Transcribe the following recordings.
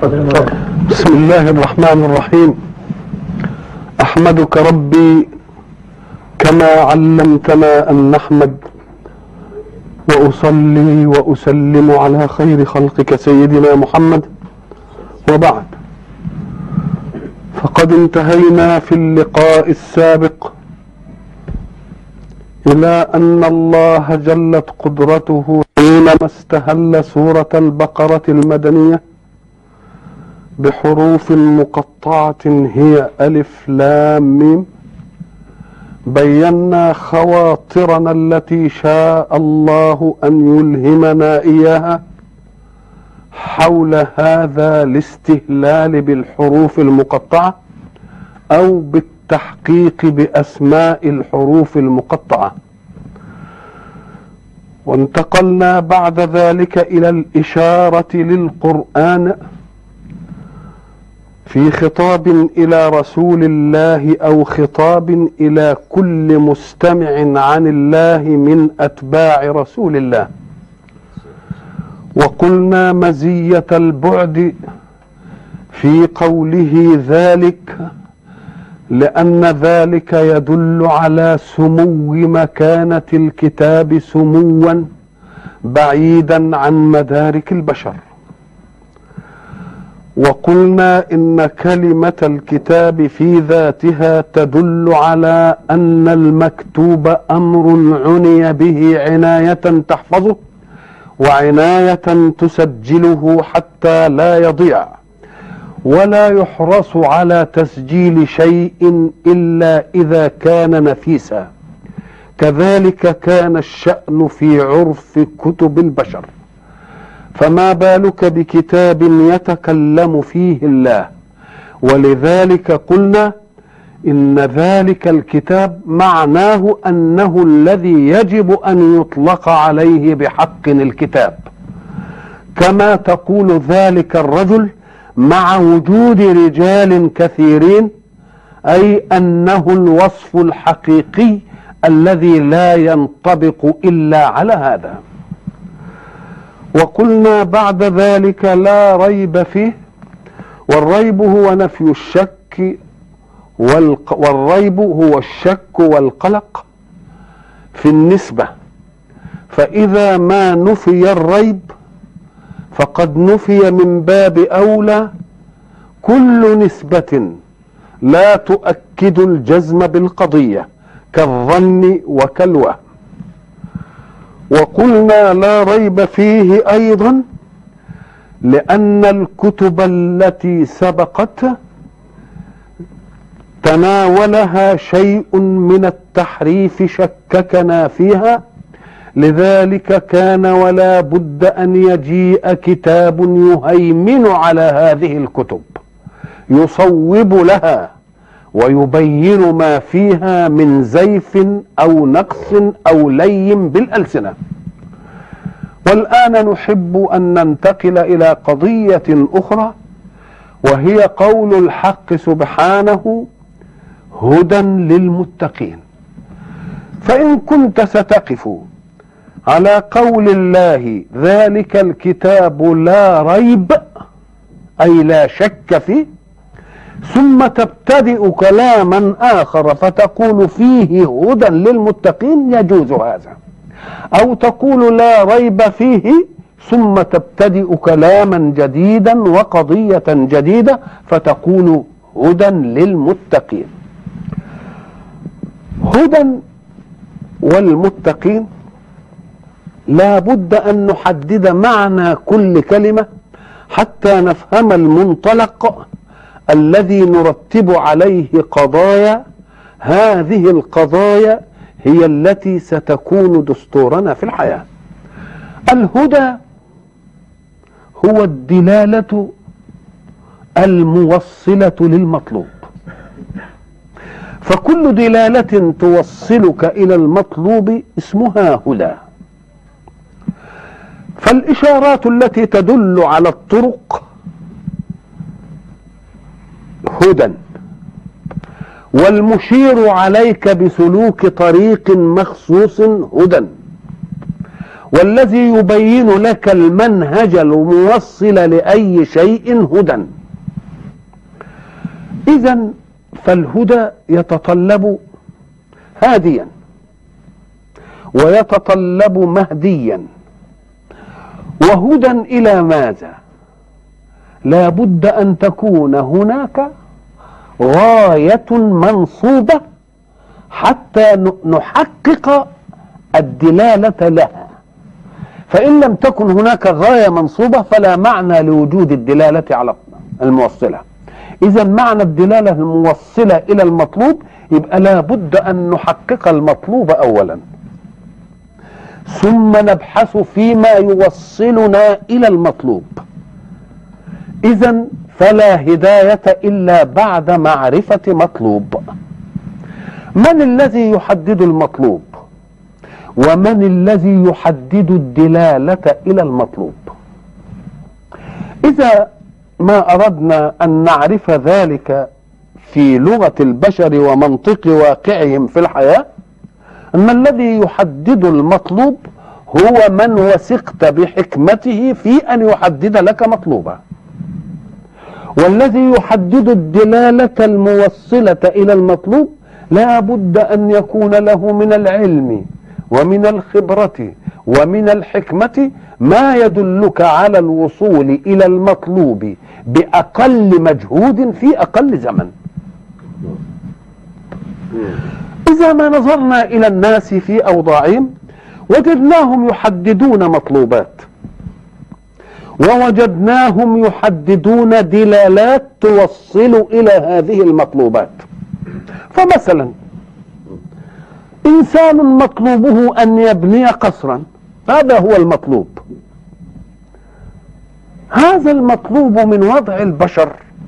بسم الله الرحمن الرحيم احمدك ربي كما علمتنا ان نحمد واصلي واسلم على خير خلقك سيدنا محمد وبعد فقد انتهينا في اللقاء السابق الى ان الله جلت قدرته حينما استهل سوره البقره المدنيه بحروف مقطعه هي الف لام ميم بينا خواطرنا التي شاء الله ان يلهمنا اياها حول هذا الاستهلال بالحروف المقطعه او بالتحقيق باسماء الحروف المقطعه وانتقلنا بعد ذلك الى الاشاره للقران في خطاب الى رسول الله او خطاب الى كل مستمع عن الله من اتباع رسول الله وقلنا مزيه البعد في قوله ذلك لان ذلك يدل على سمو مكانه الكتاب سموا بعيدا عن مدارك البشر وقلنا ان كلمه الكتاب في ذاتها تدل على ان المكتوب امر عني به عنايه تحفظه وعنايه تسجله حتى لا يضيع ولا يحرص على تسجيل شيء الا اذا كان نفيسا كذلك كان الشان في عرف كتب البشر فما بالك بكتاب يتكلم فيه الله ولذلك قلنا ان ذلك الكتاب معناه انه الذي يجب ان يطلق عليه بحق الكتاب كما تقول ذلك الرجل مع وجود رجال كثيرين اي انه الوصف الحقيقي الذي لا ينطبق الا على هذا وقلنا بعد ذلك لا ريب فيه والريب هو نفي الشك والق... والريب هو الشك والقلق في النسبة فإذا ما نفي الريب فقد نفي من باب أولى كل نسبة لا تؤكد الجزم بالقضية كالظن وكالوهم وقلنا لا ريب فيه ايضا لان الكتب التي سبقت تناولها شيء من التحريف شككنا فيها لذلك كان ولا بد ان يجيء كتاب يهيمن على هذه الكتب يصوب لها ويبين ما فيها من زيف او نقص او لي بالالسنه والان نحب ان ننتقل الى قضيه اخرى وهي قول الحق سبحانه هدى للمتقين فان كنت ستقف على قول الله ذلك الكتاب لا ريب اي لا شك فيه ثم تبتدئ كلاما اخر فتقول فيه هدى للمتقين يجوز هذا او تقول لا ريب فيه ثم تبتدئ كلاما جديدا وقضيه جديده فتقول هدى للمتقين هدى والمتقين لا بد ان نحدد معنى كل كلمه حتى نفهم المنطلق الذي نرتب عليه قضايا هذه القضايا هي التي ستكون دستورنا في الحياه الهدى هو الدلاله الموصله للمطلوب فكل دلاله توصلك الى المطلوب اسمها هدى فالاشارات التي تدل على الطرق هدى والمشير عليك بسلوك طريق مخصوص هدى والذي يبين لك المنهج الموصل لأي شيء هدى إذا فالهدى يتطلب هاديا ويتطلب مهديا وهدى إلى ماذا لا بد أن تكون هناك غاية منصوبة حتى نحقق الدلالة لها فإن لم تكن هناك غاية منصوبة فلا معنى لوجود الدلالة على الموصلة إذا معنى الدلالة الموصلة إلى المطلوب يبقى لا بد أن نحقق المطلوب أولا ثم نبحث فيما يوصلنا إلى المطلوب إذا فلا هداية إلا بعد معرفة مطلوب من الذي يحدد المطلوب ومن الذي يحدد الدلالة إلى المطلوب إذا ما أردنا أن نعرف ذلك في لغة البشر ومنطق واقعهم في الحياة أن الذي يحدد المطلوب هو من وثقت بحكمته في أن يحدد لك مطلوبا والذي يحدد الدلالة الموصلة إلى المطلوب لا بد أن يكون له من العلم ومن الخبرة ومن الحكمة ما يدلك على الوصول إلى المطلوب بأقل مجهود في أقل زمن إذا ما نظرنا إلى الناس في أوضاعهم وجدناهم يحددون مطلوبات ووجدناهم يحددون دلالات توصل إلى هذه المطلوبات فمثلا إنسان مطلوبه أن يبني قصرا هذا هو المطلوب هذا المطلوب من وضع البشر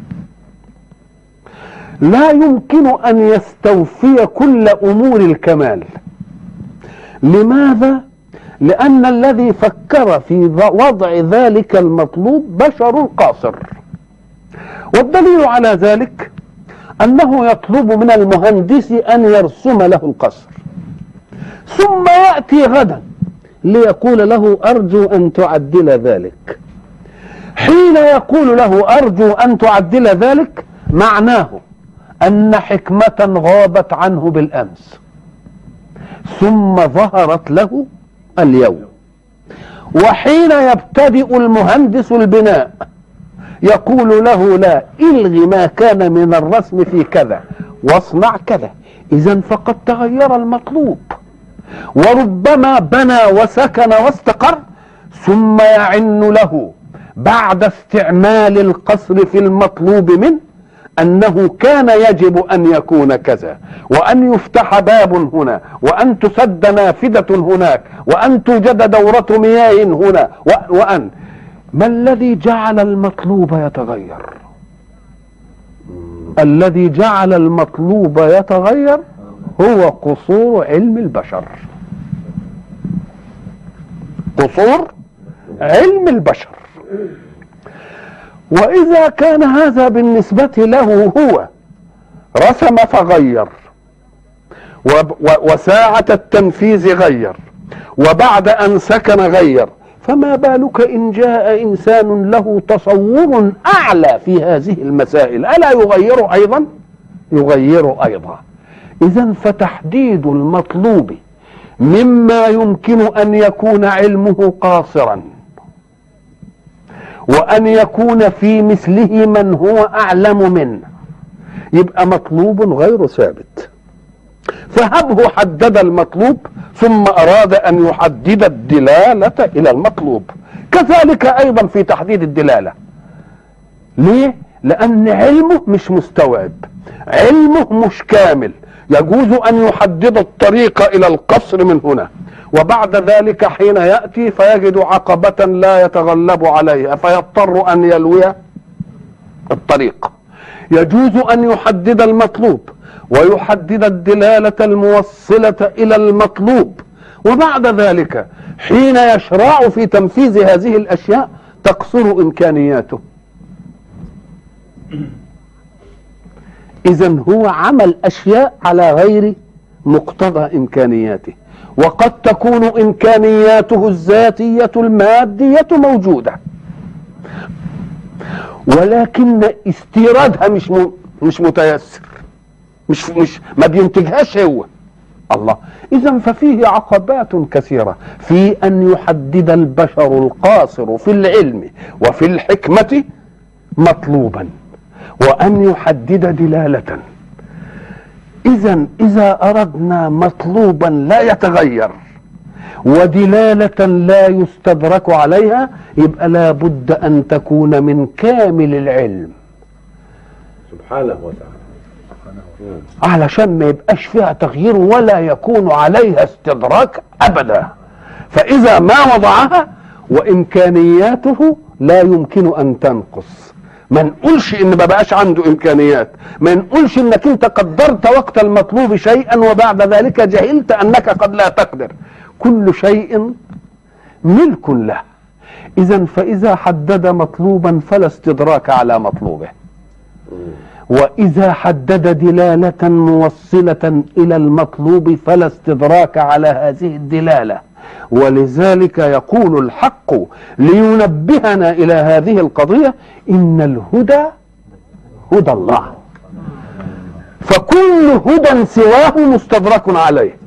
لا يمكن ان يستوفي كل امور الكمال لماذا لان الذي فكر في وضع ذلك المطلوب بشر قاصر والدليل على ذلك انه يطلب من المهندس ان يرسم له القصر ثم ياتي غدا ليقول له ارجو ان تعدل ذلك حين يقول له ارجو ان تعدل ذلك معناه ان حكمه غابت عنه بالامس ثم ظهرت له اليوم وحين يبتدئ المهندس البناء يقول له لا الغي ما كان من الرسم في كذا واصنع كذا اذا فقد تغير المطلوب وربما بنى وسكن واستقر ثم يعن له بعد استعمال القصر في المطلوب منه انه كان يجب ان يكون كذا وان يفتح باب هنا وان تسد نافذه هناك وان توجد دوره مياه هنا وان ما الذي جعل المطلوب يتغير الذي جعل المطلوب يتغير هو قصور علم البشر قصور علم البشر واذا كان هذا بالنسبه له هو رسم فغير وساعه التنفيذ غير وبعد ان سكن غير فما بالك ان جاء انسان له تصور اعلى في هذه المسائل الا يغير ايضا يغير ايضا اذا فتحديد المطلوب مما يمكن ان يكون علمه قاصرا وأن يكون في مثله من هو أعلم منه يبقى مطلوب غير ثابت فهبه حدد المطلوب ثم أراد أن يحدد الدلالة إلى المطلوب كذلك أيضا في تحديد الدلالة ليه؟ لأن علمه مش مستوعب علمه مش كامل يجوز أن يحدد الطريق إلى القصر من هنا وبعد ذلك حين يأتي فيجد عقبة لا يتغلب عليها فيضطر أن يلوي الطريق يجوز أن يحدد المطلوب ويحدد الدلالة الموصلة إلى المطلوب وبعد ذلك حين يشرع في تنفيذ هذه الأشياء تقصر إمكانياته إذا هو عمل أشياء على غير مقتضى إمكانياته وقد تكون إمكانياته الذاتية المادية موجودة ولكن استيرادها مش مش متيسر مش مش ما بينتجهاش هو الله اذا ففيه عقبات كثيره في ان يحدد البشر القاصر في العلم وفي الحكمه مطلوبا وان يحدد دلاله اذا اذا اردنا مطلوبا لا يتغير ودلاله لا يستدرك عليها يبقى لا بد ان تكون من كامل العلم سبحانه وتعالى علشان ما يبقاش فيها تغيير ولا يكون عليها استدراك ابدا فاذا ما وضعها وامكانياته لا يمكن ان تنقص ما نقولش ان ما بقاش عنده امكانيات ما نقولش انك انت قدرت وقت المطلوب شيئا وبعد ذلك جهلت انك قد لا تقدر كل شيء ملك له اذا فاذا حدد مطلوبا فلا استدراك على مطلوبه واذا حدد دلاله موصله الى المطلوب فلا استدراك على هذه الدلاله ولذلك يقول الحق لينبهنا الى هذه القضيه ان الهدى هدى الله فكل هدى سواه مستدرك عليه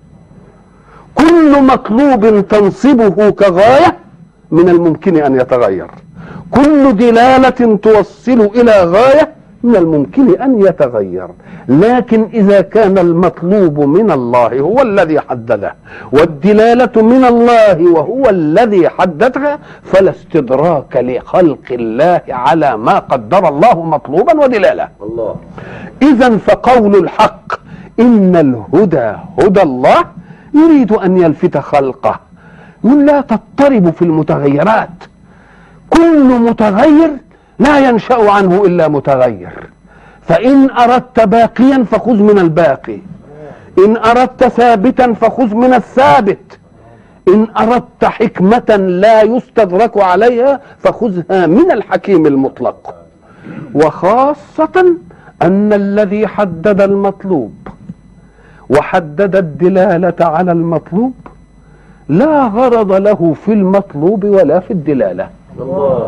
كل مطلوب تنصبه كغايه من الممكن ان يتغير كل دلاله توصل الى غايه من الممكن ان يتغير لكن اذا كان المطلوب من الله هو الذي حدده والدلاله من الله وهو الذي حددها فلا استدراك لخلق الله على ما قدر الله مطلوبا ودلاله الله اذا فقول الحق ان الهدى هدى الله يريد ان يلفت خلقه من لا تضطرب في المتغيرات كل متغير لا ينشا عنه الا متغير فان اردت باقيا فخذ من الباقي ان اردت ثابتا فخذ من الثابت ان اردت حكمه لا يستدرك عليها فخذها من الحكيم المطلق وخاصه ان الذي حدد المطلوب وحدد الدلاله على المطلوب لا غرض له في المطلوب ولا في الدلاله الله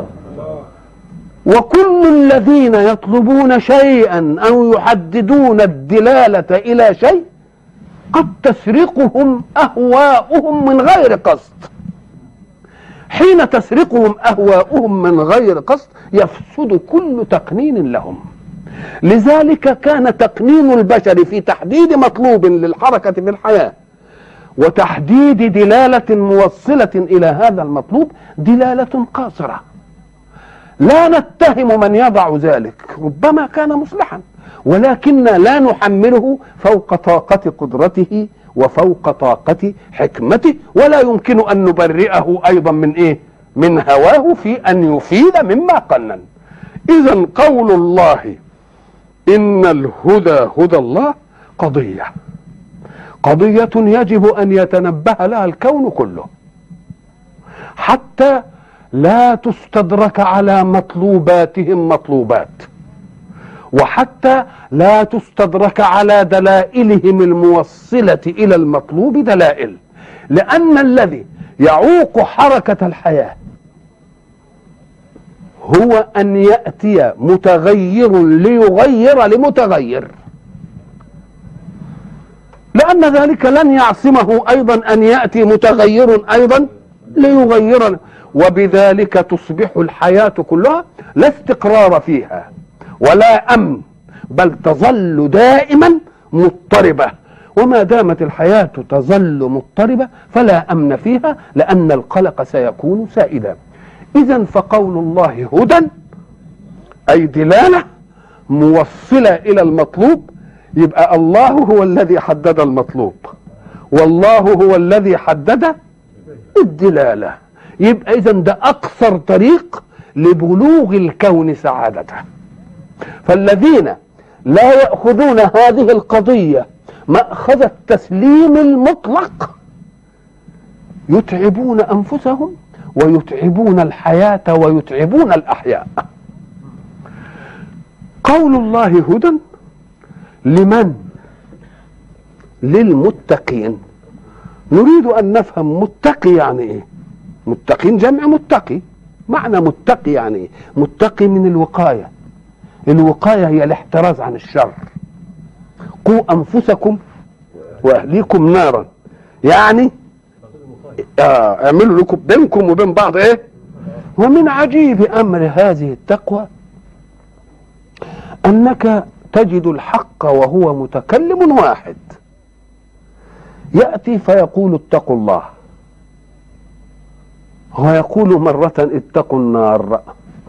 وكل الذين يطلبون شيئا او يحددون الدلاله الى شيء قد تسرقهم اهواؤهم من غير قصد حين تسرقهم اهواؤهم من غير قصد يفسد كل تقنين لهم لذلك كان تقنين البشر في تحديد مطلوب للحركه في الحياه وتحديد دلاله موصله الى هذا المطلوب دلاله قاصره لا نتهم من يضع ذلك ربما كان مصلحا ولكن لا نحمله فوق طاقة قدرته وفوق طاقة حكمته ولا يمكن أن نبرئه أيضا من إيه من هواه في أن يفيد مما قنن إذا قول الله إن الهدى هدى الله قضية قضية يجب أن يتنبه لها الكون كله حتى لا تستدرك على مطلوباتهم مطلوبات وحتى لا تستدرك على دلائلهم الموصله الى المطلوب دلائل لان الذي يعوق حركه الحياه هو ان ياتي متغير ليغير لمتغير لان ذلك لن يعصمه ايضا ان ياتي متغير ايضا ليغير وبذلك تصبح الحياة كلها لا استقرار فيها ولا أمن بل تظل دائما مضطربة وما دامت الحياة تظل مضطربة فلا أمن فيها لأن القلق سيكون سائدا إذا فقول الله هدى أي دلالة موصلة إلى المطلوب يبقى الله هو الذي حدد المطلوب والله هو الذي حدد الدلاله يبقى اذا ده اقصر طريق لبلوغ الكون سعادته فالذين لا ياخذون هذه القضيه ماخذ التسليم المطلق يتعبون انفسهم ويتعبون الحياه ويتعبون الاحياء قول الله هدى لمن للمتقين نريد ان نفهم متقي يعني ايه متقين جمع متقي معنى متقي يعني ايه متقي من الوقايه الوقايه هي الاحتراز عن الشر قوا انفسكم واهليكم نارا يعني آه اعملوا لكم بينكم وبين بعض ايه ومن عجيب امر هذه التقوى انك تجد الحق وهو متكلم واحد ياتي فيقول اتقوا الله ويقول مرة اتقوا النار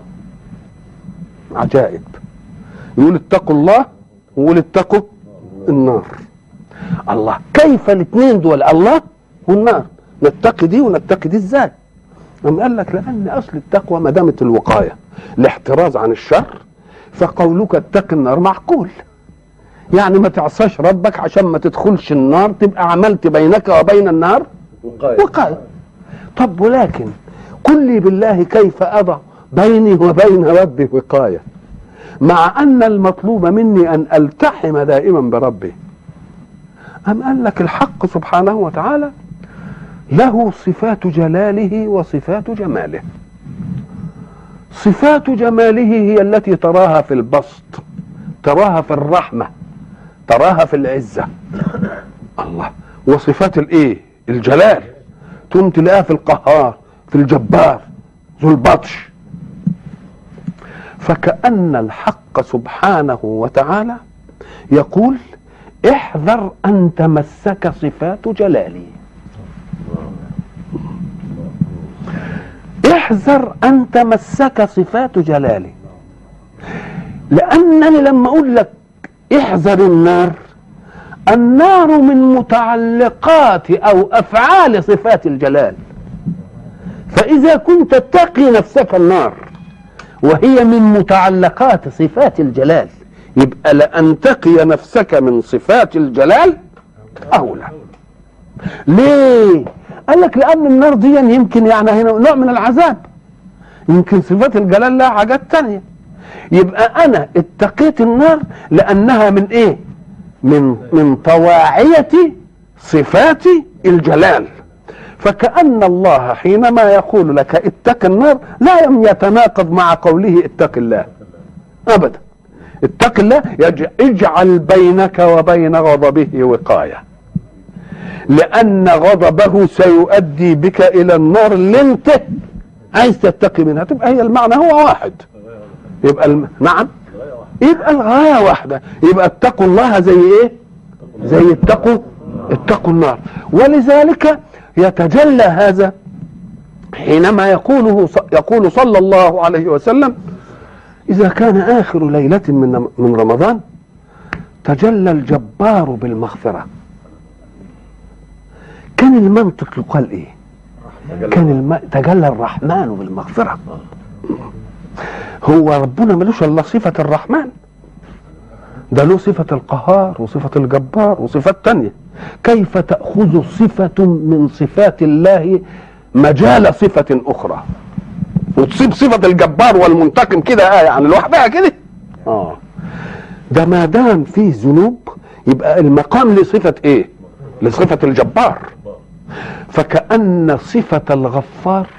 عجائب يقول اتقوا الله ويقول اتقوا النار الله كيف الاثنين دول الله والنار نتقي دي ونتقي دي ازاي أم قال لك لأن أصل التقوى ما دامت الوقاية الاحتراز عن الشر فقولك اتق النار معقول يعني ما تعصاش ربك عشان ما تدخلش النار تبقى عملت بينك وبين النار وقاية وقاية طب ولكن قل لي بالله كيف أضع بيني وبين ربي وقاية مع أن المطلوب مني أن ألتحم دائما بربي أم قال لك الحق سبحانه وتعالى له صفات جلاله وصفات جماله صفات جماله هي التي تراها في البسط تراها في الرحمة تراها في العزة الله وصفات الايه الجلال تقوم تلاقيها في القهار في الجبار ذو البطش فكأن الحق سبحانه وتعالى يقول احذر أن تمسك صفات جلالي احذر أن تمسك صفات جلالي لأنني لما أقول لك احذر النار النار من متعلقات أو أفعال صفات الجلال فإذا كنت تقي نفسك النار وهي من متعلقات صفات الجلال يبقى لأن تقي نفسك من صفات الجلال أولى ليه؟ قال لك لأن النار دي يمكن يعني هنا نوع من العذاب يمكن صفات الجلال لها حاجات تانية يبقى أنا اتقيت النار لأنها من إيه؟ من من طواعية صفات الجلال فكأن الله حينما يقول لك اتق النار لا يتناقض مع قوله اتق الله أبدا اتق الله يج- اجعل بينك وبين غضبه وقاية لأن غضبه سيؤدي بك إلى النار اللي أنت عايز تتقي منها تبقى هي المعنى هو واحد يبقى الم... نعم يبقى الغاية واحدة يبقى اتقوا الله زي ايه زي اتقوا اتقوا النار ولذلك يتجلى هذا حينما يقوله يقول صلى الله عليه وسلم إذا كان آخر ليلة من من رمضان تجلى الجبار بالمغفرة كان المنطق يقال إيه؟ كان الم... تجلى الرحمن بالمغفرة هو ربنا ملوش الا صفة الرحمن ده له صفة القهار وصفة الجبار وصفات تانية كيف تأخذ صفة من صفات الله مجال صفة أخرى وتصيب صفة الجبار والمنتقم كده آه يعني لوحدها كده اه ده ما دام فيه ذنوب يبقى المقام لصفة ايه لصفة الجبار فكأن صفة الغفار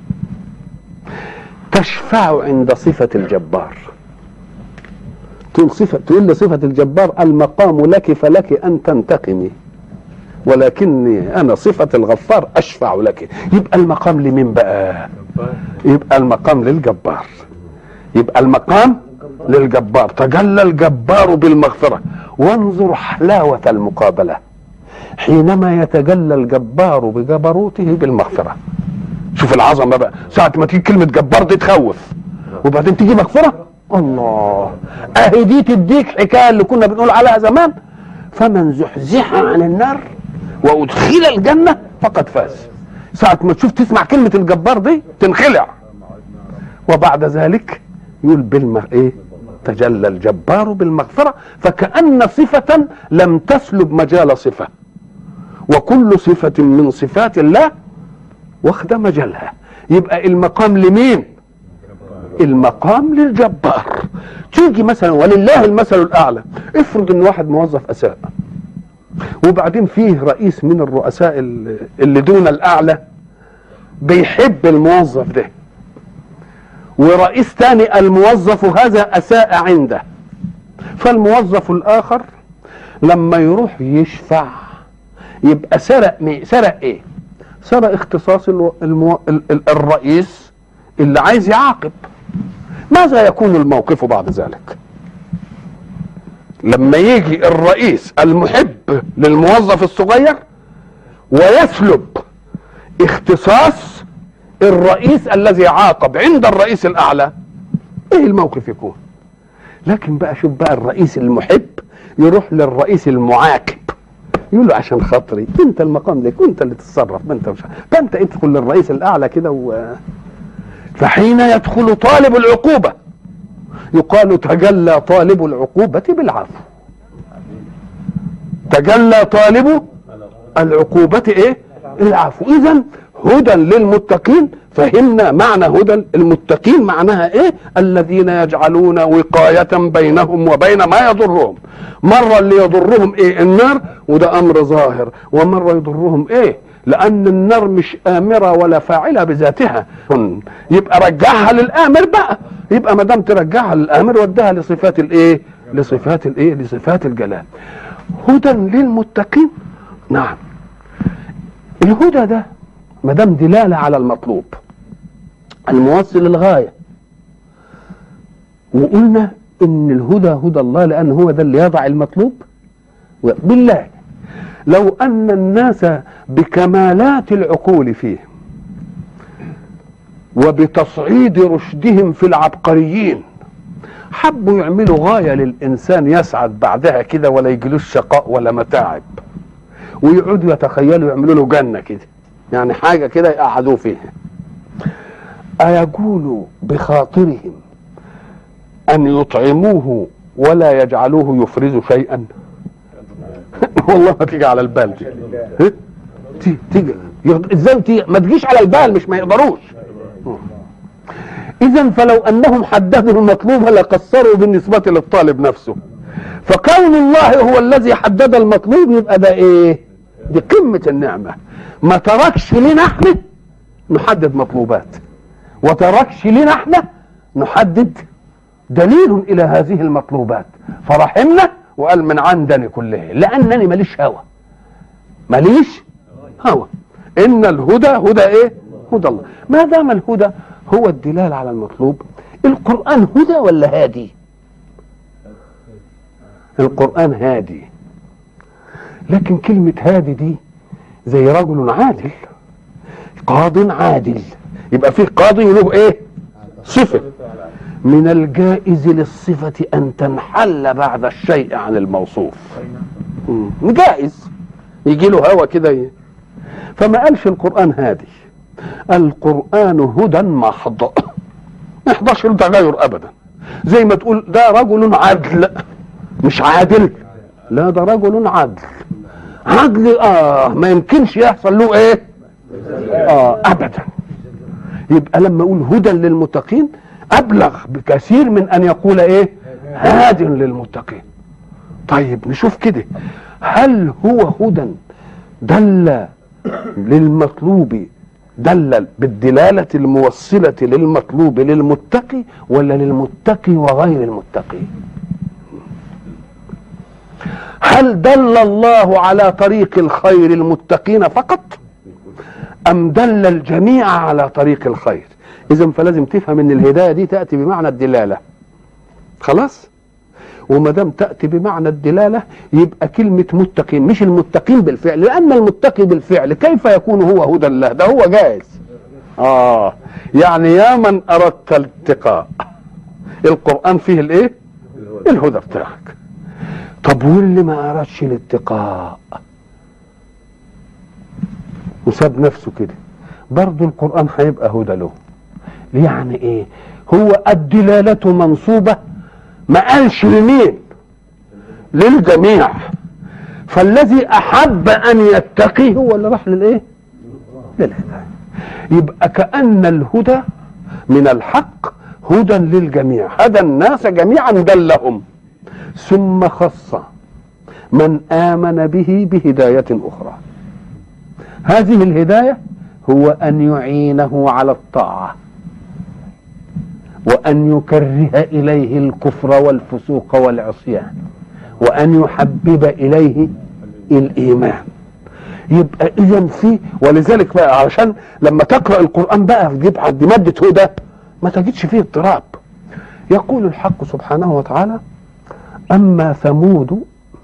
تشفع عند صفة الجبار تقول صفة تقول لصفة الجبار المقام لك فلك أن تنتقمي ولكني أنا صفة الغفار أشفع لك يبقى المقام لمين بقى يبقى المقام للجبار يبقى المقام للجبار تجلى الجبار بالمغفرة وانظر حلاوة المقابلة حينما يتجلى الجبار بجبروته بالمغفرة شوف العظمة بقى ساعة ما تيجي كلمة جبار دي تخوف وبعدين تيجي مغفرة الله اهي دي تديك حكاية اللي كنا بنقول عليها زمان فمن زحزح عن النار وادخل الجنة فقد فاز ساعة ما تشوف تسمع كلمة الجبار دي تنخلع وبعد ذلك يقول بالم ايه تجلى الجبار بالمغفرة فكأن صفة لم تسلب مجال صفة وكل صفة من صفات الله واخدة مجالها يبقى المقام لمين المقام للجبار تيجي مثلا ولله المثل الاعلى افرض ان واحد موظف اساء وبعدين فيه رئيس من الرؤساء اللي اللي دون الاعلى بيحب الموظف ده ورئيس تاني الموظف هذا اساء عنده فالموظف الاخر لما يروح يشفع يبقى سرق مي سرق ايه سرق اختصاص الو... المو... ال... ال... الرئيس اللي عايز يعاقب ماذا يكون الموقف بعد ذلك لما يجي الرئيس المحب للموظف الصغير ويسلب اختصاص الرئيس الذي عاقب عند الرئيس الاعلى ايه الموقف يكون لكن بقى شوف بقى الرئيس المحب يروح للرئيس المعاقب يقول له عشان خاطري انت المقام لك وانت اللي تتصرف ما انت مش فانت ادخل للرئيس الاعلى كده و... فحين يدخل طالب العقوبه يقال تجلى طالب العقوبه بالعفو تجلى طالب العقوبة ايه العفو اذا هدى للمتقين فهمنا معنى هدى المتقين معناها ايه الذين يجعلون وقاية بينهم وبين ما يضرهم مرة اللي يضرهم ايه النار وده امر ظاهر ومرة يضرهم ايه لان النار مش امرة ولا فاعلة بذاتها يبقى رجعها للامر بقى يبقى ما دام ترجعها للامر ودها لصفات الايه لصفات الايه لصفات الجلال هدى للمتقين نعم الهدى ده ما دام دلاله على المطلوب الموصل للغايه وقلنا ان الهدى هدى الله لان هو ده اللي يضع المطلوب بالله لو ان الناس بكمالات العقول فيه وبتصعيد رشدهم في العبقريين حبوا يعملوا غايه للانسان يسعد بعدها كده ولا يجيلوش شقاء ولا متاعب ويقعدوا يتخيلوا يعملوا له جنه كده يعني حاجه كده يقعدوه فيها أيقول بخاطرهم أن يطعموه ولا يجعلوه يفرز شيئا والله ما تيجي على البال دي ها؟ تي- تيجي يغض- ازاي تيجي ما تجيش على البال مش ما يقدروش اذا فلو انهم حددوا المطلوب لقصروا بالنسبه للطالب نفسه فكون الله هو الذي حدد المطلوب يبقى ده ايه دي قمه النعمه ما تركش لنا احنا نحدد مطلوبات وتركش لنا احنا نحدد دليل الى هذه المطلوبات فرحمنا وقال من عندني كله لانني ماليش هوى ماليش هوى ان الهدى هدى ايه هدى الله ما دام الهدى هو الدلالة على المطلوب القرآن هدى ولا هادي القرآن هادي لكن كلمة هادي دي زي رجل عادل قاض عادل يبقى فيه قاضي له ايه صفة من الجائز للصفة أن تنحل بعد الشيء عن الموصوف مم. جائز يجي له هوا كده ي- فما قالش القرآن هادي القرآن هدى محض ما يحضرش له تغير أبدا زي ما تقول ده رجل عدل مش عادل لا ده رجل عدل عدل اه ما يمكنش يحصل له ايه اه ابدا يبقى لما اقول هدى للمتقين ابلغ بكثير من ان يقول ايه هاد للمتقين طيب نشوف كده هل هو هدى دل للمطلوب دل بالدلالة الموصلة للمطلوب للمتقي ولا للمتقي وغير المتقي هل دل الله على طريق الخير المتقين فقط أم دل الجميع على طريق الخير إذا فلازم تفهم أن الهداية دي تأتي بمعنى الدلالة خلاص وما دام تأتي بمعنى الدلالة يبقى كلمة متقين مش المتقين بالفعل لأن المتقي بالفعل كيف يكون هو هدى الله ده هو جائز آه يعني يا من أردت الاتقاء القرآن فيه الإيه الهدى بتاعك طب واللي ما أردش الاتقاء وساب نفسه كده برضه القرآن هيبقى هدى له يعني ايه هو الدلالة منصوبة ما قالش لمين للجميع فالذي احب ان يتقي هو اللي راح للايه للهدايه يبقى كان الهدى من الحق هدى للجميع هدى الناس جميعا دلهم ثم خص من آمن به بهداية أخرى هذه الهداية هو أن يعينه على الطاعة وأن يكره إليه الكفر والفسوق والعصيان وأن يحبب إليه الإيمان يبقى إذا في ولذلك بقى عشان لما تقرأ القرآن بقى تجيب عند مادة هدى ما تجدش فيه اضطراب يقول الحق سبحانه وتعالى أما ثمود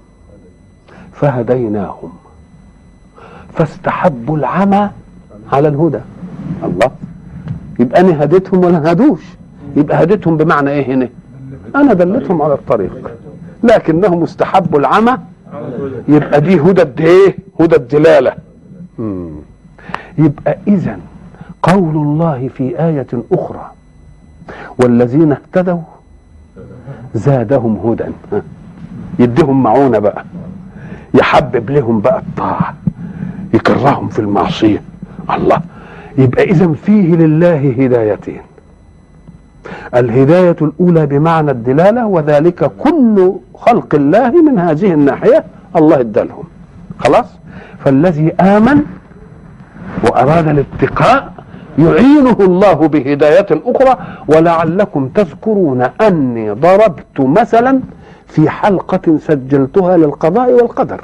فهديناهم فاستحبوا العمى على الهدى الله يبقى انا هديتهم ولا هدوش يبقى هديتهم بمعنى ايه هنا انا دلتهم على الطريق لكنهم استحبوا العمى يبقى دي هدى الد- ايه هدى الدلاله مم. يبقى اذا قول الله في ايه اخرى والذين اهتدوا زادهم هدى ها. يديهم معونه بقى يحبب لهم بقى الطاعه يكرههم في المعصيه الله يبقى اذا فيه لله هدايتين الهدايه الاولى بمعنى الدلاله وذلك كل خلق الله من هذه الناحيه الله ادالهم خلاص فالذي امن واراد الاتقاء يعينه الله بهدايه اخرى ولعلكم تذكرون اني ضربت مثلا في حلقه سجلتها للقضاء والقدر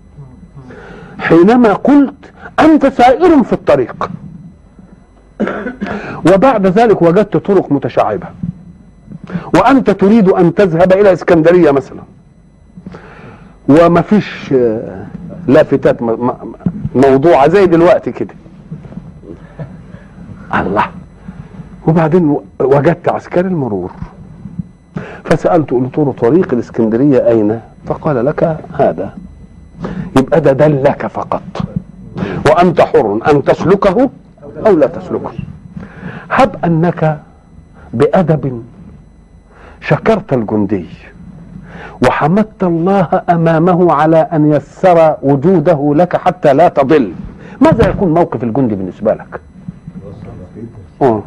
حينما قلت انت سائر في الطريق وبعد ذلك وجدت طرق متشعبه وانت تريد ان تذهب الى اسكندريه مثلا وما فيش آه، لافتات م- م- موضوعه زي دلوقتي كده الله وبعدين و- وجدت عسكري المرور فسالته قلت له طريق الاسكندريه اين فقال لك هذا يبقى ده دلك فقط وانت حر ان تسلكه او لا تسلكه هب انك بادب شكرت الجندي وحمدت الله امامه على ان يسر وجوده لك حتى لا تضل ماذا يكون موقف الجندي بالنسبه لك آه.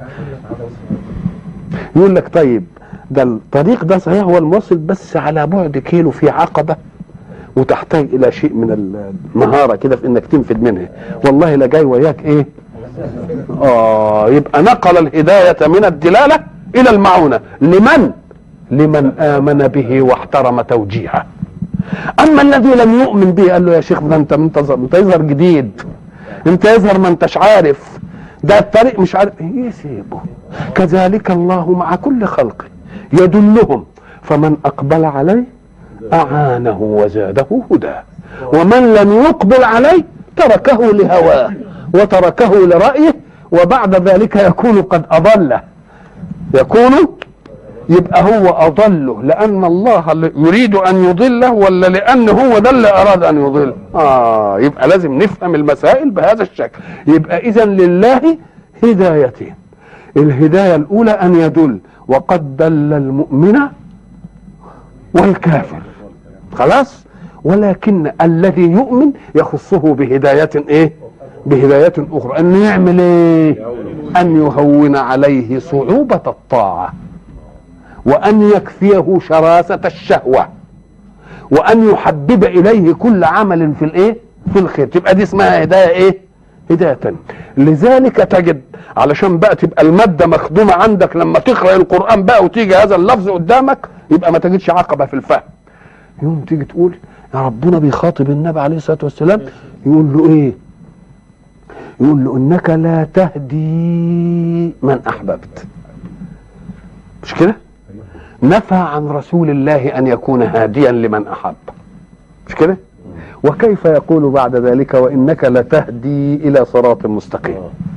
يقول لك طيب ده الطريق ده صحيح هو الموصل بس على بعد كيلو في عقبه وتحتاج الى شيء من المهاره كده في انك تنفذ منها والله لا جاي وياك ايه اه يبقى نقل الهدايه من الدلاله الى المعونه لمن لمن امن به واحترم توجيهه اما الذي لم يؤمن به قال له يا شيخ ده انت منتظر انت يظهر جديد انت يظهر ما انتش عارف ده الطريق مش عارف يسيبه كذلك الله مع كل خلقه يدلهم فمن اقبل عليه اعانه وزاده هدى ومن لم يقبل عليه تركه لهواه وتركه لرايه وبعد ذلك يكون قد اضله يكون يبقى هو اضله لان الله اللي يريد ان يضله ولا لان هو ده اللي اراد ان يضل اه يبقى لازم نفهم المسائل بهذا الشكل يبقى اذا لله هدايتين الهدايه الاولى ان يدل وقد دل المؤمن والكافر خلاص ولكن الذي يؤمن يخصه بهداية ايه بهداية اخرى ان يعمل ايه ان يهون عليه صعوبة الطاعة وان يكفيه شراسة الشهوة وان يحبب اليه كل عمل في الايه في الخير تبقى دي اسمها هداية ايه هداية لذلك تجد علشان بقى تبقى المادة مخدومة عندك لما تقرأ القرآن بقى وتيجي هذا اللفظ قدامك يبقى ما تجدش عقبة في الفهم يوم تيجي تقول يا ربنا بيخاطب النبي عليه الصلاة والسلام يقول له ايه يقول له انك لا تهدي من احببت مش كده نفى عن رسول الله ان يكون هاديا لمن احب مش كده وكيف يقول بعد ذلك وانك لتهدي الى صراط مستقيم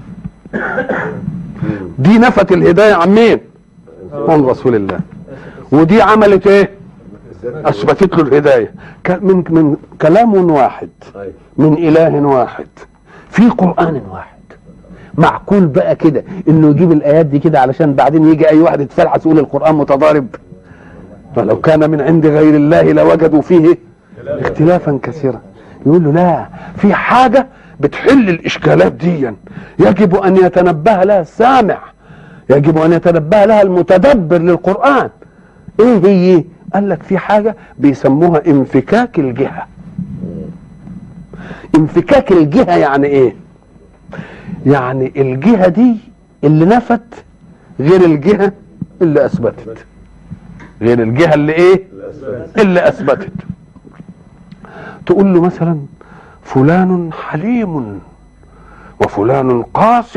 دي نفت الهدايه عن مين عن رسول الله ودي عملت ايه اثبتت له الهدايه ك- من من كلام واحد أيوة. من اله واحد في قران واحد معقول بقى كده انه يجيب الايات دي كده علشان بعدين يجي اي واحد يتفلحس يقول القران متضارب فلو كان من عند غير الله لوجدوا فيه اختلافا كثيرا يقول له لا في حاجه بتحل الاشكالات دي يجب ان يتنبه لها السامع يجب ان يتنبه لها المتدبر للقران ايه هي قال لك في حاجه بيسموها انفكاك الجهه انفكاك الجهه يعني ايه يعني الجهه دي اللي نفت غير الجهه اللي اثبتت غير الجهه اللي ايه الأسفل اللي اثبتت تقول له مثلا فلان حليم وفلان قاس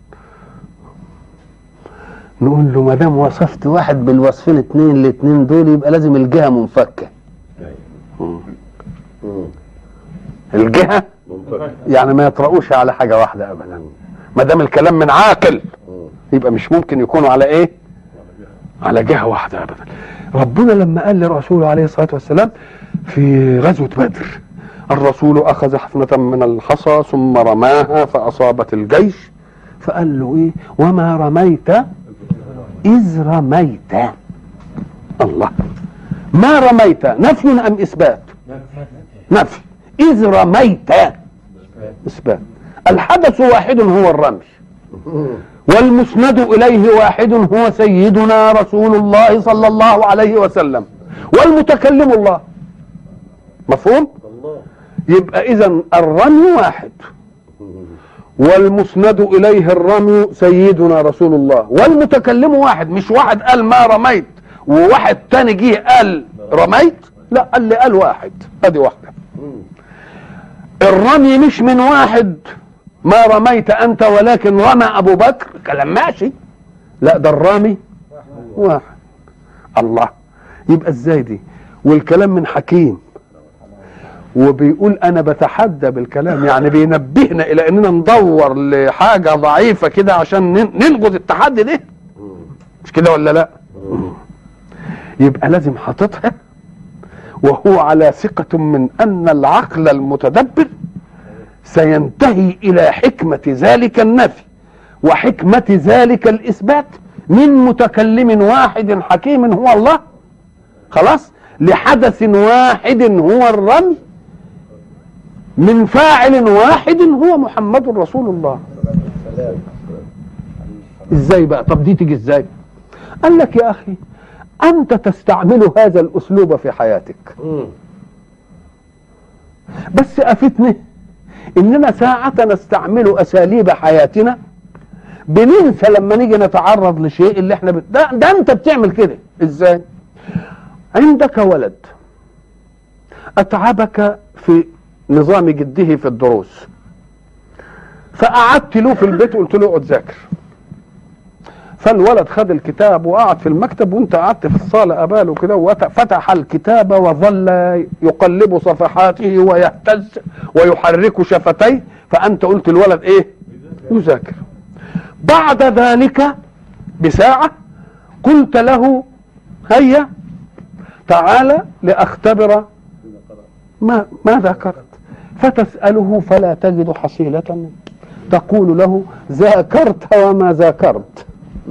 نقول له ما دام وصفت واحد بالوصفين اتنين الاتنين دول يبقى لازم الجهه منفكه أيوة. مم. الجهه منطقة يعني ما يطرقوش على حاجه واحده ابدا ما دام الكلام من عاقل مم. يبقى مش ممكن يكونوا على ايه على جهه واحده ابدا ربنا لما قال لرسوله عليه الصلاه والسلام في غزوه بدر الرسول اخذ حفنه من الحصى ثم رماها فاصابت الجيش فقال له ايه وما رميت اذ رميت الله ما رميت نفي ام اثبات نفي اذ رميت اثبات الحدث واحد هو الرمي والمسند اليه واحد هو سيدنا رسول الله صلى الله عليه وسلم والمتكلم الله مفهوم الله يبقى اذا الرمي واحد والمسند اليه الرمي سيدنا رسول الله والمتكلم واحد مش واحد قال ما رميت وواحد تاني جه قال رميت لا قال لي قال واحد ادي واحده مم. الرمي مش من واحد ما رميت انت ولكن رمى ابو بكر كلام ماشي لا ده الرامي واحد الله يبقى ازاي دي والكلام من حكيم وبيقول انا بتحدى بالكلام يعني بينبهنا الى اننا ندور لحاجه ضعيفه كده عشان ن- نلغز التحدي ده مم. مش كده ولا لا يبقى لازم حاططها وهو على ثقة من أن العقل المتدبر سينتهي إلى حكمة ذلك النفي وحكمة ذلك الإثبات من متكلم واحد حكيم هو الله خلاص لحدث واحد هو الرمي من فاعل واحد هو محمد رسول الله ازاي بقى طب دي تيجي ازاي قال لك يا اخي انت تستعمل هذا الاسلوب في حياتك مم. بس افتني اننا ساعة نستعمل اساليب حياتنا بننسى لما نيجي نتعرض لشيء اللي احنا بت... ده, ده انت بتعمل كده ازاي عندك ولد اتعبك في نظام جده في الدروس فقعدت له في البيت وقلت له اقعد ذاكر فالولد خد الكتاب وقعد في المكتب وانت قعدت في الصاله قباله كده وفتح الكتاب وظل يقلب صفحاته ويهتز ويحرك شفتيه فانت قلت الولد ايه يذاكر بعد ذلك بساعه قلت له هيا تعال لاختبر ما ما ذكرت فتساله فلا تجد حصيله تقول له ذاكرت وما ذاكرت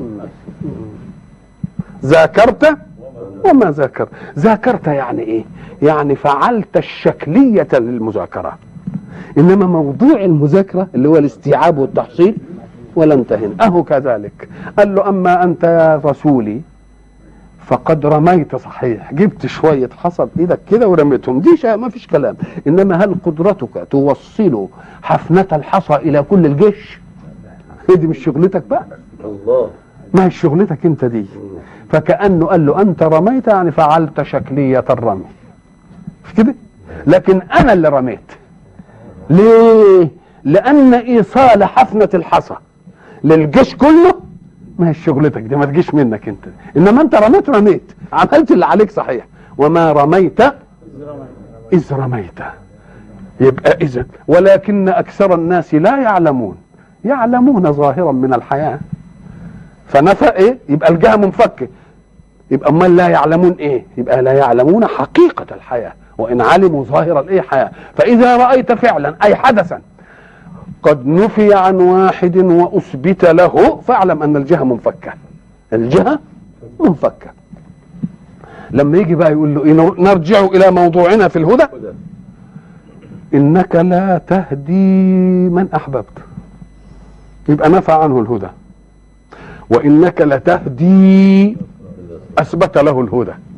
ذاكرت وما ذاكرت ذاكرت يعني ايه يعني فعلت الشكلية للمذاكرة انما موضوع المذاكرة اللي هو الاستيعاب والتحصيل ولا انتهن اهو كذلك قال له اما انت يا رسولي فقد رميت صحيح جبت شوية حصى بإيدك كده ورميتهم دي شيء ما فيش كلام إنما هل قدرتك توصل حفنة الحصى إلى كل الجيش هي دي مش شغلتك بقى الله ما هي شغلتك انت دي فكأنه قال له انت رميت يعني فعلت شكلية الرمي مش كده لكن انا اللي رميت ليه لان ايصال حفنة الحصى للجيش كله ما هي شغلتك دي ما تجيش منك انت انما انت رميت رميت عملت اللي عليك صحيح وما رميت اذ رميت يبقى اذا ولكن اكثر الناس لا يعلمون يعلمون ظاهرا من الحياه فنفى ايه يبقى الجهه منفكه يبقى امال لا يعلمون ايه يبقى لا يعلمون حقيقه الحياه وان علموا ظاهر الايه حياه فاذا رايت فعلا اي حدثا قد نفي عن واحد واثبت له فاعلم ان الجهه منفكه الجهه منفكه لما يجي بقى يقول له إيه نرجع الى موضوعنا في الهدى هدى انك لا تهدي من احببت يبقى نفى عنه الهدى وانك لتهدي اثبت له الهدى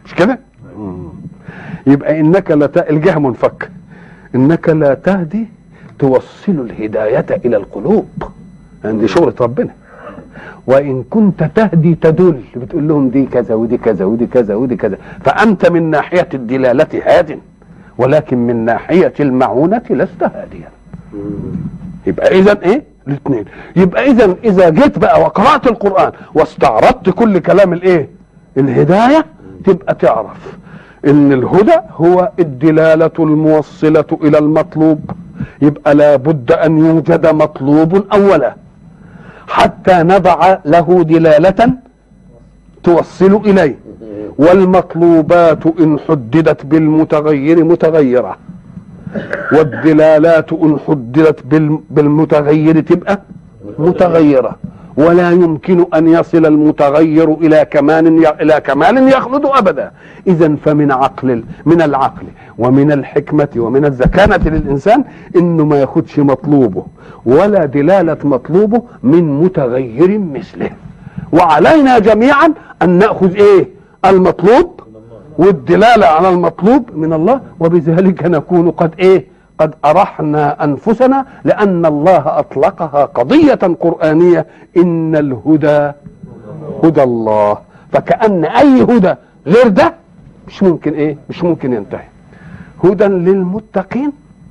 مش كده مم. يبقى انك لا ت... الجهه منفك انك لا تهدي توصل الهدايه الى القلوب يعني دي شغله ربنا وان كنت تهدي تدل بتقول لهم دي كذا ودي كذا ودي كذا ودي كذا فانت من ناحيه الدلاله هاد ولكن من ناحيه المعونه لست هاديا يبقى اذا ايه الاثنين يبقى اذا اذا جيت بقى وقرات القران واستعرضت كل كلام الايه الهدايه تبقى تعرف ان الهدى هو الدلاله الموصله الى المطلوب يبقى لابد ان يوجد مطلوب اولا حتى نضع له دلاله توصل اليه والمطلوبات ان حددت بالمتغير متغيره والدلالات ان حددت بال- بالمتغير تبقى متغيره ولا يمكن ان يصل المتغير الى كمال ي- الى كمال يخلد ابدا اذا فمن عقل من العقل ومن الحكمه ومن الذكانه للانسان انه ما ياخدش مطلوبه ولا دلاله مطلوبه من متغير مثله وعلينا جميعا ان ناخذ ايه المطلوب والدلاله على المطلوب من الله وبذلك نكون قد ايه قد ارحنا انفسنا لان الله اطلقها قضيه قرانيه ان الهدى هدى الله فكان اي هدى غير ده مش ممكن ايه مش ممكن ينتهي هدى للمتقين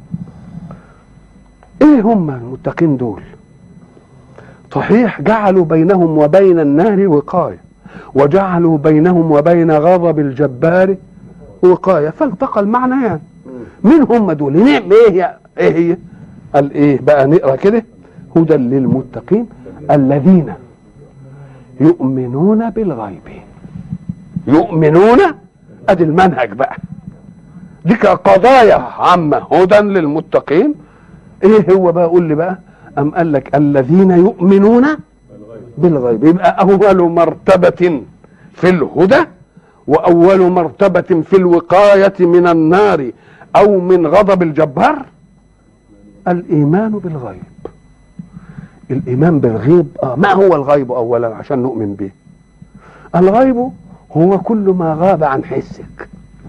ايه هم المتقين دول صحيح جعلوا بينهم وبين النار وقايه وجعلوا بينهم وبين غضب الجبار وقايه فالتقى المعنيان مين هم دول نعم ايه هي ايه هي قال ايه بقى نقرا كده هدى للمتقين الذين يؤمنون بالغيب يؤمنون ادي المنهج بقى دي قضايا عامه هدى للمتقين ايه هو بقى قول لي بقى ام قال لك الذين يؤمنون بالغيب يبقى اول مرتبه في الهدى واول مرتبه في الوقايه من النار او من غضب الجبار الايمان بالغيب الايمان بالغيب آه ما هو الغيب اولا عشان نؤمن به الغيب هو كل ما غاب عن حسك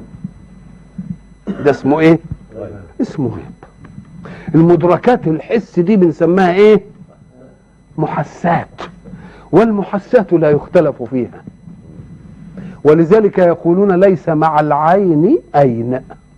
ده اسمه ايه اسمه غيب المدركات الحس دي بنسميها ايه محسات والمحسات لا يختلف فيها ولذلك يقولون ليس مع العين اين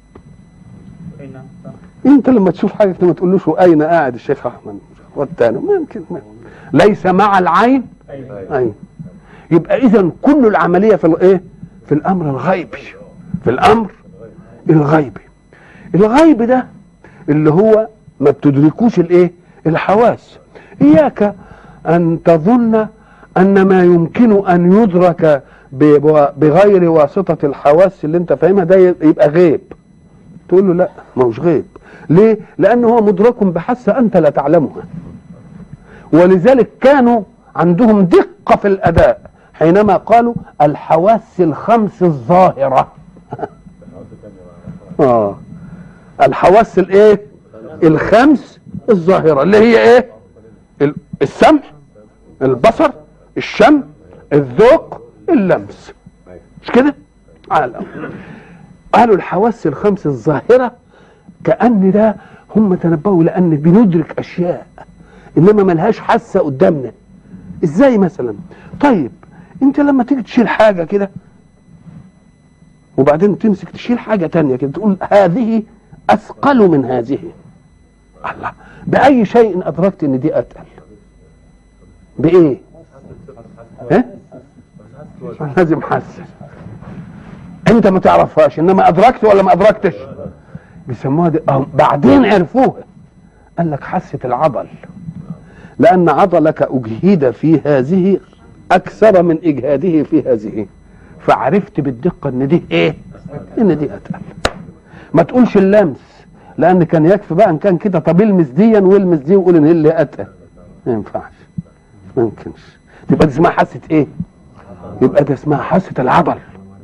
انت لما تشوف حاجه ما تقولوش اين قاعد الشيخ احمد والتاني ممكن ما. ليس مع العين اين يبقى اذا كل العمليه في الايه في الامر الغيبي في الامر الغيبي الغيب ده اللي هو ما بتدركوش الايه الحواس اياك ان تظن ان ما يمكن ان يدرك ب- بغير واسطه الحواس اللي انت فاهمها ده يبقى غيب تقول له لا ما هوش غيب ليه لانه هو مدرك بحاسه انت لا تعلمها ولذلك كانوا عندهم دقه في الاداء حينما قالوا الحواس الخمس الظاهره اه الحواس الايه الخمس الظاهره اللي هي ايه ال- السمع البصر الشم الذوق اللمس مش كده على الأول. قالوا الحواس الخمس الظاهره كان ده هم تنبهوا لان بندرك اشياء انما ملهاش حاسه قدامنا ازاي مثلا طيب انت لما تيجي تشيل حاجه كده وبعدين تمسك تشيل حاجه تانية كده تقول هذه اثقل من هذه الله باي شيء ادركت ان دي اتقل بايه ها لازم حاسه انت ما تعرفهاش انما ادركت ولا ما ادركتش بيسموها دي أو بعدين عرفوها قال لك حاسه العضل لان عضلك اجهد في هذه اكثر من اجهاده في هذه فعرفت بالدقه ان دي ايه ان دي اتقل ما تقولش اللمس لان كان يكفي بقى ان كان كده طب المس ديا والمس دي وقول ان هي اللي اتقل ما ينفعش ما يمكنش يبقى دي اسمها حاسه ايه يبقى ده اسمها حاسه العضل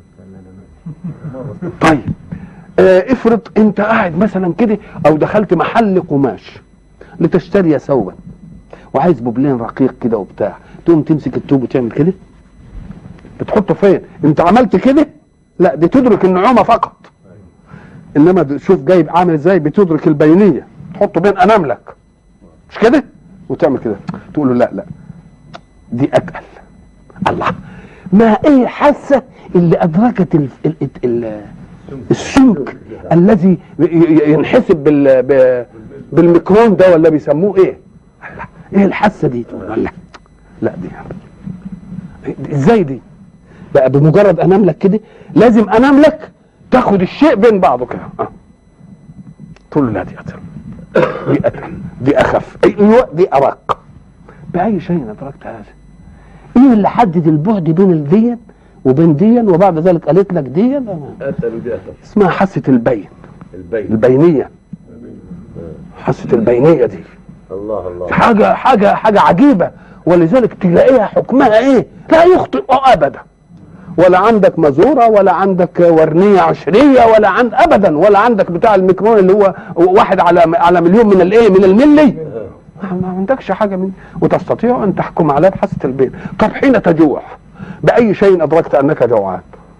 طيب آه افرض انت قاعد مثلا كده او دخلت محل قماش لتشتري ثوبا وعايز بوبلين رقيق كده وبتاع تقوم تمسك التوب وتعمل كده بتحطه فين انت عملت كده لا دي تدرك النعومه فقط انما د- شوف جايب عامل ازاي بتدرك البينيه تحطه بين اناملك مش كده وتعمل كده تقول له لا لا دي اتقل الله ما ايه حاسه اللي ادركت ال ال ال السمك الذي ي- ي- ينحسب بال ب- بالميكرون ده ولا بيسموه ايه الله ايه الحاسه دي تقول لا لا دي ازاي دي بقى بمجرد اناملك كده لازم اناملك تاخد الشيء بين بعضه كده آه. تقول له لا دي اتقل دي اتقل دي اخف ايوه دي ارق باي شيء ادركت هذا ايه اللي حدد البعد بين الدين وبين دين وبعد ذلك قالت لك دين أتى بدي أتى اسمها حاسه البين البيت البينيه حاسه البينيه دي الله الله حاجه حاجه حاجه عجيبه ولذلك تلاقيها حكمها ايه لا يخطئ ابدا ولا عندك مزوره ولا عندك ورنيه عشريه ولا عند ابدا ولا عندك بتاع الميكرون اللي هو واحد على على مليون من الايه من الملي ما عندكش حاجه من وتستطيع ان تحكم على بحاسه البين طب حين تجوع باي شيء ادركت انك جوعان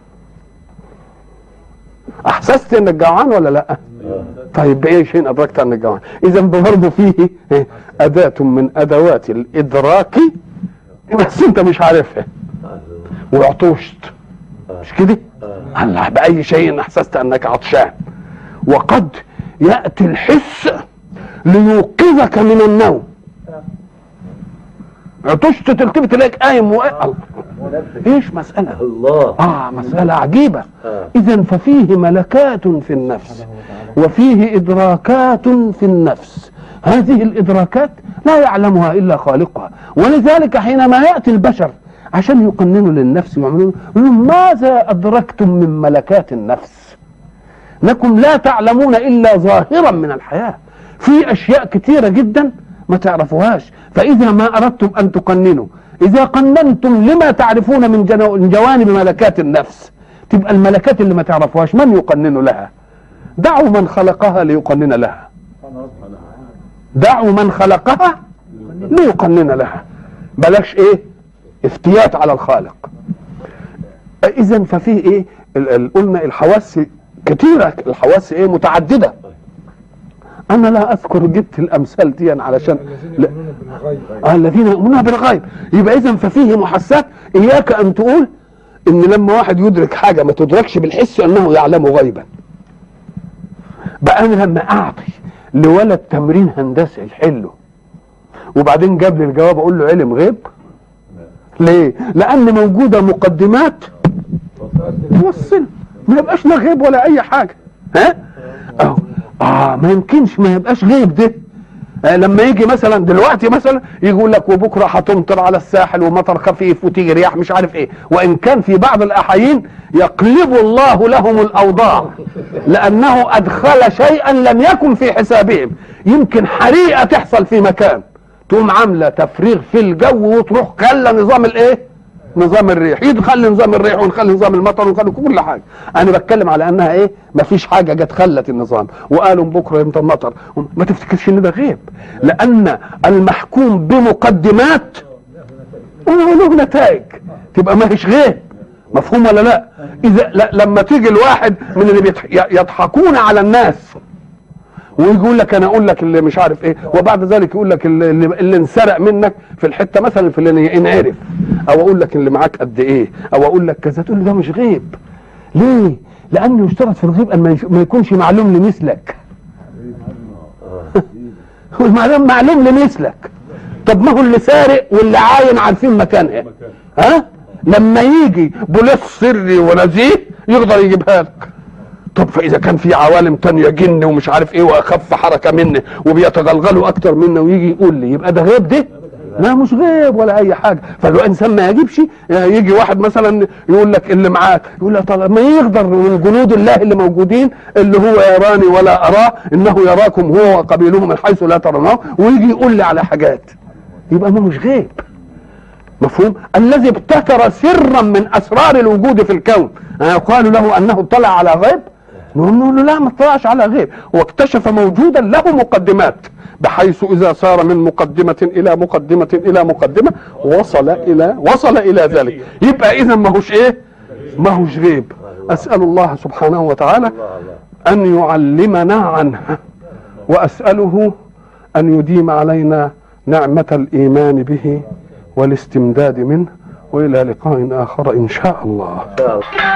احسست انك جوعان ولا لا طيب باي شيء ادركت انك جوعان اذا برضه فيه إيه؟ اداه من ادوات الادراك بس انت مش عارفها وعطشت مش كده الله باي شيء احسست انك عطشان وقد ياتي الحس ليوقظك من النوم عطشت تلتفت تلاقيك قايم و... الله. ايش مساله الله اه مساله عجيبه آه. اذا ففيه ملكات في النفس وفيه ادراكات في النفس هذه الادراكات لا يعلمها الا خالقها ولذلك حينما ياتي البشر عشان يقننوا للنفس ويعملوا يقولوا ماذا ادركتم من ملكات النفس انكم لا تعلمون الا ظاهرا من الحياه في اشياء كثيره جدا ما تعرفوهاش فاذا ما اردتم ان تقننوا اذا قننتم لما تعرفون من جنو- من جوانب ملكات النفس تبقى الملكات اللي ما تعرفوهاش من يقنن لها دعوا من خلقها ليقنن لها دعوا من خلقها ليقنن لها بلاش ايه افتيات على الخالق اذا ففيه ايه ال- ال- قلنا الحواس كتيره الحواس ايه متعدده انا لا اذكر جبت الامثال دي علشان لا آه الذين يؤمنون بالغيب يبقى اذا ففيه محسات اياك ان تقول ان لما واحد يدرك حاجه ما تدركش بالحس انه يعلم غيبا بقى انا لما اعطي لولد تمرين هندسي يحله وبعدين جاب لي الجواب اقول له علم غيب ليه لان موجوده مقدمات توصل ما يبقاش لا غيب ولا اي حاجه ها أهو. اه ما يمكنش ما يبقاش غيب ده آه لما يجي مثلا دلوقتي مثلا يقول لك وبكره هتمطر على الساحل ومطر خفيف وتيجي رياح مش عارف ايه وان كان في بعض الاحايين يقلب الله لهم الاوضاع لانه ادخل شيئا لم يكن في حسابهم يمكن حريقه تحصل في مكان تقوم عامله تفريغ في الجو وتروح خلى نظام الايه نظام الريح يدخل نظام الريح ونخلي نظام المطر ونخلي كل حاجه انا بتكلم على انها ايه ما فيش حاجه جت خلت النظام وقالوا بكره يمتى المطر ما تفتكرش ان ده غيب لان المحكوم بمقدمات له نتائج تبقى ما هيش غيب مفهوم ولا لا اذا لا لما تيجي الواحد من اللي بيضح- يضحكون على الناس ويقول لك انا اقول لك اللي مش عارف ايه وبعد ذلك يقول لك اللي, اللي اللي انسرق منك في الحته مثلا الفلانيه انعرف او اقول لك اللي معاك قد ايه او اقول لك كذا تقول لي ده مش غيب ليه؟ لانه يشترط في الغيب ان ما يش- ما يكونش معلوم لمثلك هو المعلوم معلوم لمثلك طب ما هو اللي سارق واللي عاين عارفين مكانها ها لما يجي بوليس سري ونزيه يقدر يجيبها لك طب فاذا كان في عوالم تانية جن ومش عارف ايه واخف حركه مني وبيتغلغلوا اكتر منا ويجي يقول لي يبقى ده غيب ده لا مش غيب ولا اي حاجه فالانسان ما يجيبش يجي واحد مثلا يقول لك اللي معاك يقول لك طب ما يقدر من جنود الله اللي موجودين اللي هو يراني ولا اراه انه يراكم هو وقبيله من حيث لا ترونه ويجي يقول لي على حاجات يبقى ما مش غيب مفهوم الذي ابتكر سرا من اسرار الوجود في الكون يقال له انه اطلع على غيب نقول له لا ما اطلعش على غيب واكتشف موجودا له مقدمات بحيث اذا سار من مقدمه الى مقدمه الى مقدمه وصل الى وصل الى ذلك يبقى اذا ما هوش ايه ما هوش غيب أسأل الله سبحانه وتعالى الله الله أن يعلمنا عنه وأسأله أن يديم علينا نعمة الإيمان به والاستمداد منه وإلى لقاء آخر إن شاء الله إن شاء الله